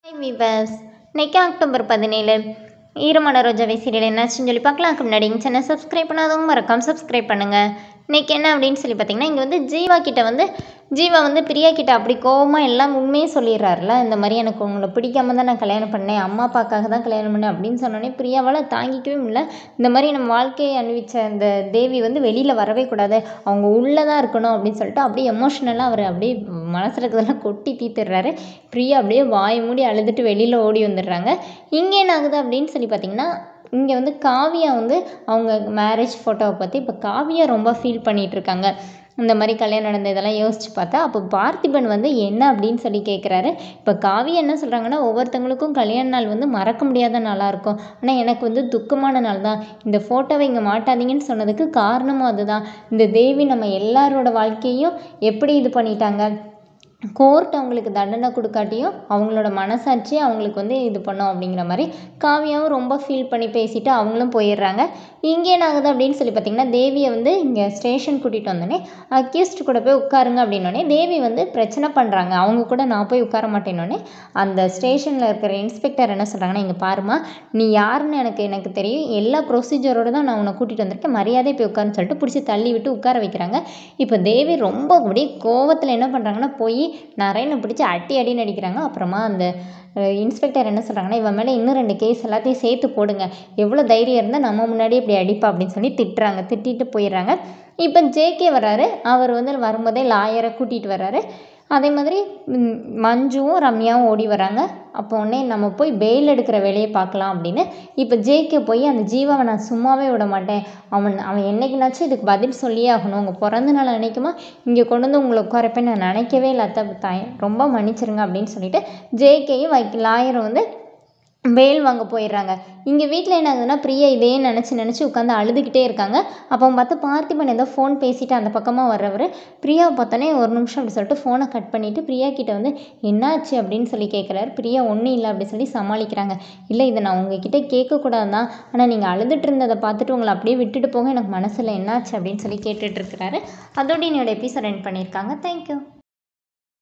hi viewers இன்னைக்கு October பதினேழு ஈரமான ரோஜாவை சீரியல் என்னாச்சுன்னு சொல்லி பார்க்கலாம் அதுக்கு முன்னாடி எங்கள் சேனல் சப்ஸ்கிரைப் பண்ணாதவங்க மறக்காம சப்ஸ்கிரைப் பண்ணுங்கள் இன்னைக்கு என்ன அப்படின்னு சொல்லி பார்த்தீங்கன்னா இங்கே வந்து ஜீவா கிட்ட வந்து ஜீவா வந்து பிரியா கிட்ட அப்படி கோவமாக எல்லாம் உண்மையே சொல்லிடுறாருல இந்த மாதிரி எனக்கு உங்களை பிடிக்காம தான் நான் கல்யாணம் பண்ணேன் அம்மா அப்பாக்காக தான் கல்யாணம் பண்ணேன் அப்படின்னு சொன்னோடனே பிரியாவால் தாங்கிக்கவே முடியல இந்த மாதிரி நம்ம வாழ்க்கையை அனுபவிச்ச அந்த தேவி வந்து வெளியில் வரவே கூடாது அவங்க உள்ளே தான் இருக்கணும் அப்படின்னு சொல்லிட்டு அப்படியே எமோஷ்னலாக அவர் அப்படியே மனசில் இருக்கிறதெல்லாம் கொட்டி தீத்துடுறாரு பிரியா அப்படியே வாய் மூடி அழுதுட்டு வெளியில் ஓடி வந்துடுறாங்க இங்கே என்ன ஆகுது அப்படின்னு சொல்லி பார்த்தீங்கன்னா இங்கே வந்து காவியா வந்து அவங்க மேரேஜ் ஃபோட்டோவை பற்றி இப்போ காவியா ரொம்ப ஃபீல் பண்ணிகிட்டு இருக்காங்க இந்த மாதிரி கல்யாணம் நடந்த இதெல்லாம் யோசிச்சு பார்த்தா அப்போ பார்த்திபன் வந்து என்ன அப்படின்னு சொல்லி கேட்குறாரு இப்போ காவியா என்ன சொல்கிறாங்கன்னா ஒவ்வொருத்தவங்களுக்கும் கல்யாண நாள் வந்து மறக்க முடியாத நாளாக இருக்கும் ஆனால் எனக்கு வந்து துக்கமான நாள் தான் இந்த ஃபோட்டோவை இங்கே மாட்டாதீங்கன்னு சொன்னதுக்கு காரணமும் அதுதான் இந்த தேவி நம்ம எல்லாரோட வாழ்க்கையும் எப்படி இது பண்ணிட்டாங்க கோர்ட் அவங்களுக்கு தண்டனை கொடுக்காட்டியும் அவங்களோட மனசாட்சி அவங்களுக்கு வந்து இது பண்ணோம் அப்படிங்கிற மாதிரி காவியாவும் ரொம்ப ஃபீல் பண்ணி பேசிட்டு அவங்களும் போயிடுறாங்க இங்கே என்ன ஆகுது அப்படின்னு சொல்லி பார்த்தீங்கன்னா தேவியை வந்து இங்கே ஸ்டேஷன் கூட்டிகிட்டு வந்தோடனே அக்யூஸ்ட் கூட போய் உட்காருங்க அப்படின்னோடனே தேவி வந்து பிரச்சனை பண்ணுறாங்க அவங்க கூட நான் போய் உட்கார மாட்டேன்னொடனே அந்த ஸ்டேஷனில் இருக்கிற இன்ஸ்பெக்டர் என்ன சொல்கிறாங்கன்னா இங்கே பாருமா நீ யாருன்னு எனக்கு எனக்கு தெரியும் எல்லா ப்ரொசீஜரோடு தான் நான் உன்னை கூட்டிகிட்டு வந்திருக்கேன் மரியாதை போய் உட்காருன்னு சொல்லிட்டு பிடிச்சி தள்ளி விட்டு உட்கார வைக்கிறாங்க இப்போ தேவி ரொம்ப அப்படியே கோவத்தில் என்ன பண்ணுறாங்கன்னா போய் நரேனை பிடிச்சி அடி அடின்னு அடிக்கிறாங்க அப்புறமா அந்த இன்ஸ்பெக்டர் என்ன சொல்கிறாங்கன்னா இவன் மேலே இன்னும் ரெண்டு கேஸ் எல்லாத்தையும் சேர்த்து போடுங்க எவ்வளோ தைரியம் இருந்தால் நம்ம முன்னாடியே இப்படி அடிப்பா அப்படின்னு சொல்லி திட்டுறாங்க திட்டிட்டு போயிடுறாங்க இப்போ ஜேகே வர்றாரு அவர் வந்து வரும்போதே லாயரை கூட்டிகிட்டு வர்றாரு அதே மாதிரி ம், மஞ்சுவும் ரம்யாவும் ஓடி வராங்க அப்போ உடனே நம்ம போய் பெயில் எடுக்கிற வேலையை பார்க்கலாம் அப்படின்னு இப்போ ஜேகே போய் அந்த ஜீவாவை நான் சும்மாவே விட மாட்டேன் அவன் அவன் என்னைக்குனாச்சும் இதுக்கு பதில் சொல்லியே ஆகணும் உங்கள் பிறந்த நாள் நினைக்குமா இங்கே கொண்டு வந்து உங்களை உட்காரப்ப நான் நினைக்கவே இல்லை அத்தை தாய் ரொம்ப மன்னிச்சிருங்க அப்படின்னு சொல்லிட்டு ஜேகேயும் வைக்க லாயரும் வந்து பெயில் வாங்க போயிடுறாங்க இங்கே வீட்டில் என்ன ஆகுதுன்னா பிரியா இதே நினச்சி நினச்சி உட்காந்து அழுதுகிட்டே இருக்காங்க அப்போ பார்த்து பார்த்திபன் ஏதோ ஃபோன் பேசிட்டு அந்த பக்கமாக வர்றவர் பிரியாவை பார்த்தோன்னே ஒரு நிமிஷம் அப்படி சொல்லிட்டு ஃபோனை கட் பண்ணிவிட்டு பிரியா கிட்ட வந்து என்னாச்சு அப்படின்னு சொல்லி கேட்குறாரு பிரியா ஒன்றும் இல்லை அப்படி சொல்லி சமாளிக்கிறாங்க இல்லை இதை நான் உங்ககிட்ட கேட்கக்கூடாது தான் ஆனால் நீங்கள் அழுதுட்டு இருந்ததை பார்த்துட்டு உங்களை அப்படியே விட்டுட்டு போக எனக்கு மனசில் என்னாச்சு அப்படின்னு சொல்லி கேட்டுட்டு இருக்கிறாரு அதோட என்னோட எபிசோட் எண்ட் பண்ணியிருக்காங்க தேங்க்யூ